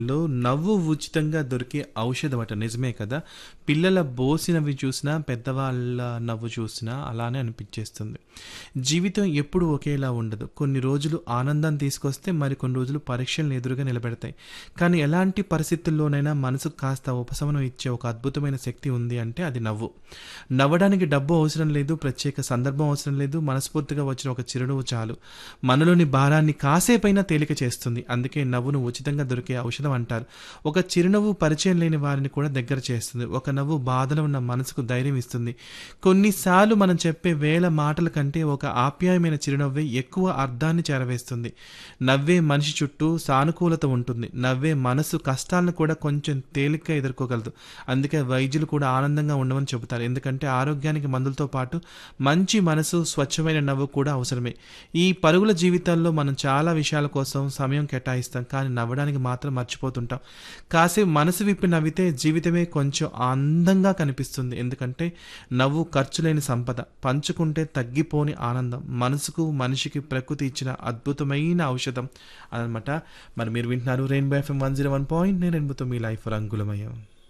లో నవ్వు ఉచితంగా దొరికే ఔషధమట. నిజమే కదా! పిల్లల బోసినవి చూసినా, పెద్దవాళ్ళ నవ్వు చూసినా అలానే అనిపిచ్చేస్తుంది. జీవితం ఎప్పుడూ ఒకేలా ఉండదు. కొన్ని రోజులు ఆనందం తీసుకొస్తే, మరికొన్ని రోజులు పరీక్షలను ఎదురుగా నిలబెడతాయి. కానీ ఎలాంటి పరిస్థితుల్లోనైనా మనసుకు కాస్త ఉపశమనం ఇచ్చే ఒక అద్భుతమైన శక్తి ఉంది అంటే అది నవ్వు. నవ్వడానికి డబ్బు అవసరం లేదు, ప్రత్యేక సందర్భం అవసరం లేదు, మనస్ఫూర్తిగా వచ్చిన ఒక చిరునవ్వు చాలు. మనలోని భారాన్ని కాసేపైనా తేలిక చేస్తుంది. అందుకే నవ్వును ఉచితంగా దొరికే ఔషధం అంటారు. ఒక చిరునవ్వు పరిచయం లేని వారిని కూడా దగ్గర చేస్తుంది. ఒక నవ్వు బాధలో ఉన్న మనసుకు ధైర్యం ఇస్తుంది. కొన్నిసార్లు మనం చెప్పే వేల మాటల కంటే ఒక ఆప్యాయమైన చిరునవ్వే ఎక్కువ అర్థాన్ని చేరవేస్తుంది. నవ్వే మనిషి చుట్టూ సానుకూలత ఉంటుంది. నవ్వే మనసు కష్టాలను కూడా కొంచెం తేలికగా ఎదుర్కోగలదు. అందుకే వైద్యులు కూడా ఆనందంగా ఉండమని చెబుతారు. ఎందుకంటే ఆరోగ్యానికి మందులతో పాటు మంచి మనసు, స్వచ్ఛమైన నవ్వు కూడా అవసరమే. ఈ పరుగుల జీవితాల్లో మనం చాలా విషయాల కోసం సమయం కేటాయిస్తాం. కానీ నవ్వడానికి మాత్రం మర్చిపోతుంటాం. కాసేపు మనసు విప్పి నవ్వితే జీవితమే కొంచెం అందంగా కనిపిస్తుంది. ఎందుకంటే నవ్వు ఖర్చులేని సంపద. పంచుకుంటే తగ్గిపోని ఆనందం. మనసుకు, మనిషికి ప్రకృతి ఇచ్చిన అద్భుతమైన ఔషధం అదనమాట. మరి మీరు వింటున్నారు రెయిన్బో ఎఫ్ఎం 101 పాయింట్ నేను రెయిన్బోతో మీ లైఫ్ రంగులమయం.